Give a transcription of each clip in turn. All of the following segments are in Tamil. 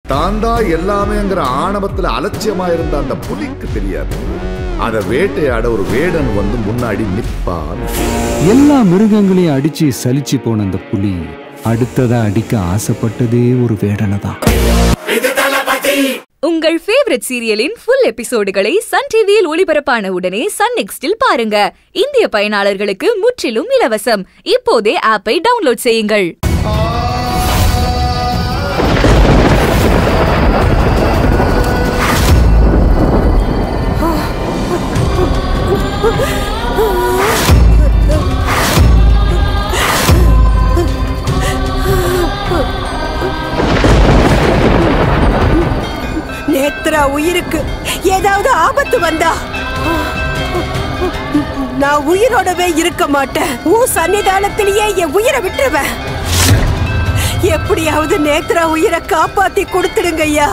தான் தான் எல்லாமேங்கிற ஆணவத்துல அலட்சியமா இருந்த அந்த புலிக்கு தெரியாது அதை வேட்டையாட ஒரு வேடன் வந்து முன்னாடி நிப்பான் எல்லா மிருகங்களையும் அடிச்சு சலிச்சு போன அந்த புலி அடுத்ததா அடிக்க ஆசைப்பட்டதே ஒரு வேடனை தான் உங்கள் ஃபேவரட் சீரியலின் ஃபுல் எபிசோடுகளை சன் டிவியில் ஒளிபரப்பான உடனே சன் நெக்ஸ்டில் பாருங்க இந்திய பயனாளர்களுக்கு முற்றிலும் இலவசம் இப்போதே ஆப்பை டவுன்லோட் செய்யுங்கள் நேத்ரா உயிருக்கு ஏதாவது ஆபத்து வந்தா நான் உயிரோடவே இருக்க மாட்டேன் உன் சன்னிதானத்திலேயே என் உயிரை விட்டுருவேன் எப்படியாவது நேத்ரா உயிரை காப்பாத்தி கொடுத்துடுங்க ஐயா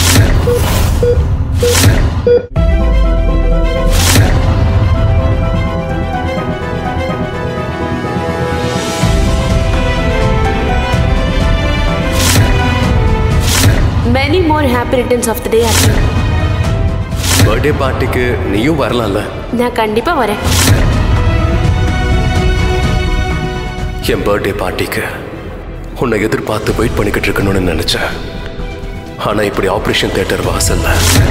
many more happy returns of the day Arjun birthday பார்ட்டிக்கு நீயும் வரலாம்ல நான் கண்டிப்பா வரேன் என் பர்த்டே பார்ட்டிக்கு உன்னை எதிர்பார்த்து வெயிட் பண்ணிக்கிட்டு இருக்கணும்னு நினைச்சேன் ஆனா இப்படி ஆபரேஷன் தியேட்டர் வாசல்ல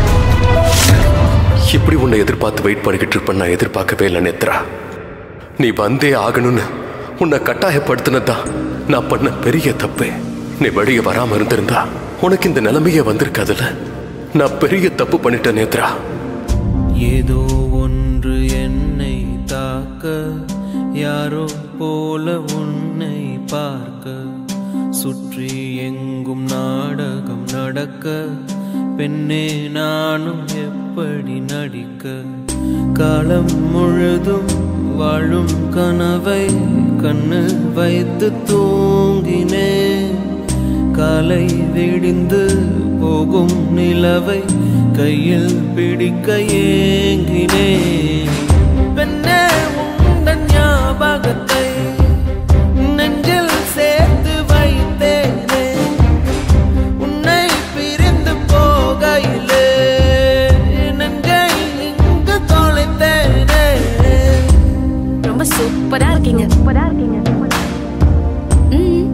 இப்படி உன்னை எதிர்பார்த்து வெயிட் பண்ணிக்கிட்டு இருப்பேன் நான் எதிர்பார்க்கவே இல்லை நேத்ரா நீ வந்தே ஆகணும்னு உன்னை கட்டாயப்படுத்தினதுதான் நான் பண்ண பெரிய தப்பு நீ வெளியே வராம இருந்திருந்தா உனக்கு இந்த நிலைமையே வந்திருக்காதுல்ல நான் பெரிய தப்பு பண்ணிட்டேன் நேத்ரா ஏதோ ஒன்று என்னை தாக்க யாரோ போல உன்னை பார்க்க சுற்றி எங்கும் நாடகம் நடக்க பெண்ணே நானும் எப்படி நடிக்க காலம் முழுதும் வாழும் கனவை கண்ணு வைத்து தூங்கினேன் காலை விடிந்து போகும் நிலவை கையில் பிடிக்க ஏங்கினேன் பெண்ணே உந்தன் ஞாபகத்தை நெஞ்சில் சேர்த்து வைத்தேனே உன்னை பிரிந்து போகையிலே நெஞ்சை இங்கு தொலைத்தேனே ரொம்ப சூப்பரா இருக்கீங்க சூப்பரா இருக்கீங்க ம்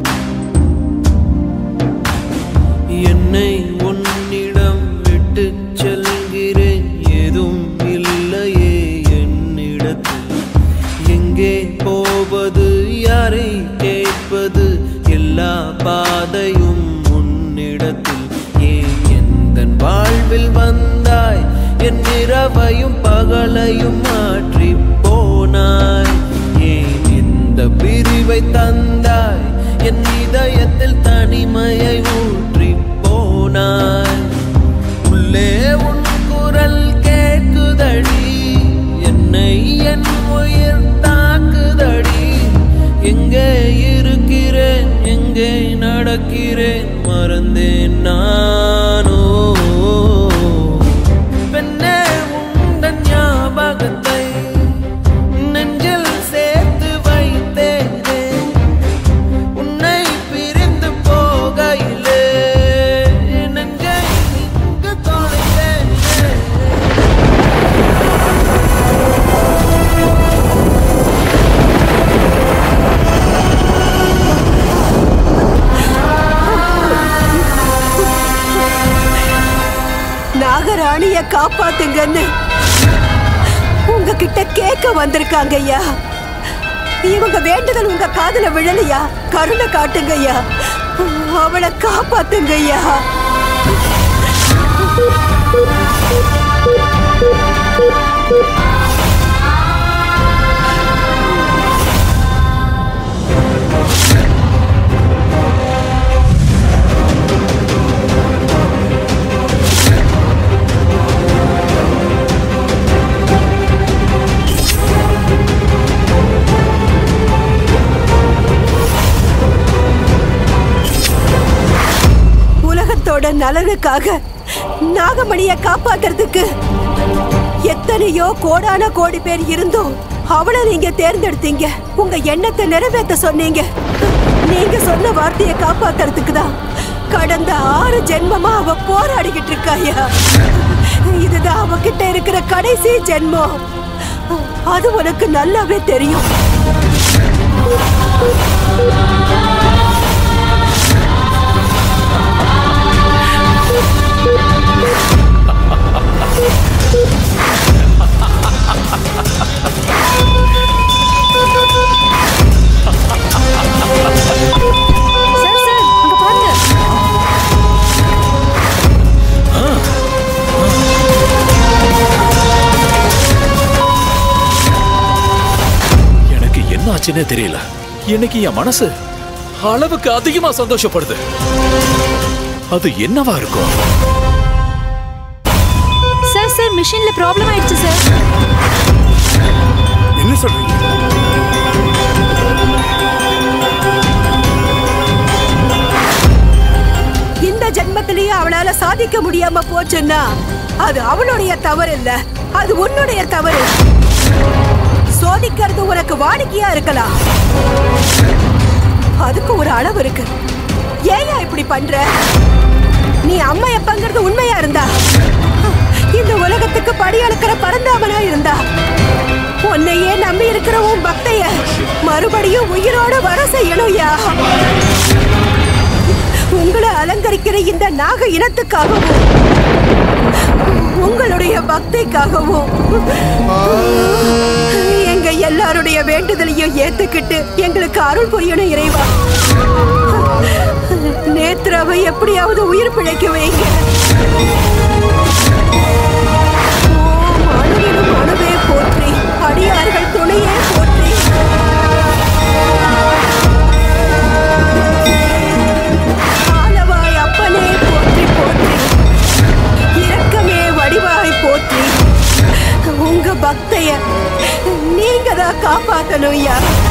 என்னை உன்னிடம் விட்டு செல்கிறேன் ஏதும் இல்லையே என்னிடத்தில் எங்கே போவது யாரை கேட்பது எல்லா பாதையும் உன்னிடத்தில் ஏன் எந்த வாழ்வில் வந்தாய் என் இரவையும் பகலையும் மாற்றி போனாய் ஏன் இந்த பிரிவை தந்தாய் என் இதயத்தில் தனிமையை ஊற்றி போனாய் உள்ளே உன் குரல் கேட்குதடி என்னை என் உயிர் தாக்குதடி எங்கே இருக்கிறேன் எங்கே நடக்கிறேன் மறந்தேன் நானோ பெண்ணே உந்தன் ஞாபகத்தை நெஞ்சில் சேர்த்து வைத்தேனே உன்னை பிரிந்து போகையிலே நெஞ்சை இங்கு தொலைத்தேனே நாகராணிய காப்பாத்துங்கன்னு உங்ககிட்ட கேட்க வந்திருக்காங்க ஐயா இவங்க வேண்டுதல் உங்க காதுல விழலையா கருணை காட்டுங்க ஐயா அவளை காப்பாத்துங்க ஐயா உலகத்தோட நலனுக்காக நாகமணிய காப்பாத்துறதுக்கு எத்தனையோ கோடான கோடி பேர் இருந்தும் அவளை நீங்க தேர்ந்தெடுத்தீங்க உங்க எண்ணத்தை நிறைவேற்ற சொன்னீங்க நீங்க சொன்ன வார்த்தையை காப்பாத்துறதுக்கு தான் கடந்த ஆறு ஜென்மமா அவ போராடிக்கிட்டு இருக்காயா இதுதான் அவகிட்ட இருக்கிற கடைசி ஜென்மம் அது உனக்கு நல்லாவே தெரியும் சார் சார் அங்க பாருங்க எனக்கு என்ன ஆச்சுன்னே தெரியல இன்னைக்கு என் மனசு அளவுக்கு அதிகமா சந்தோஷப்படுது அது என்னவா இருக்கும் சார் சார் மிஷின்ல ப்ராப்ளம் ஆயிடுச்சு சார் என்ன சொல்றீங்க இந்த ஜென்மத்திலேயே அவளால சாதிக்க முடியாம போச்சுன்னா அது அவளுடைய தவறு இல்ல அது உன்னுடைய தவறு சோதிக்கிறது உனக்கு வாடிக்கையா இருக்கலாம் அதுக்கு ஒரு அளவு இருக்கு ஏயா இப்படி பண்ற நீ அம்மா எப்பங்கிறது உண்மையா இருந்தா இந்த உலகத்துக்கு படி அளக்கிற பரந்தாமனா இருந்தா உன்னையே நம்பி இருக்கிற உன் பக்தைய மறுபடியும் உயிரோட வர செய்யணும்யா உங்களை அலங்கரிக்கிற இந்த நாக இனத்துக்காகவும் உங்களுடைய பக்திக்காகவும் எங்க எல்லாருடைய வேண்டுதலையும் ஏத்துக்கிட்டு எங்களுக்கு அருள் புரியணும் இறைவா நேத்ராவை எப்படியாவது உயிர் பிழைக்க வைங்க ஓம் அணுவிலும் அணுவே போற்றி அடியார்கள் துணையே போற்றி ஆலவாய் அப்பனே போற்றி போற்றி இரக்கமே வடிவாய் போற்றி உங்க பக்தைய நீங்க தான் காப்பாத்தணும் யா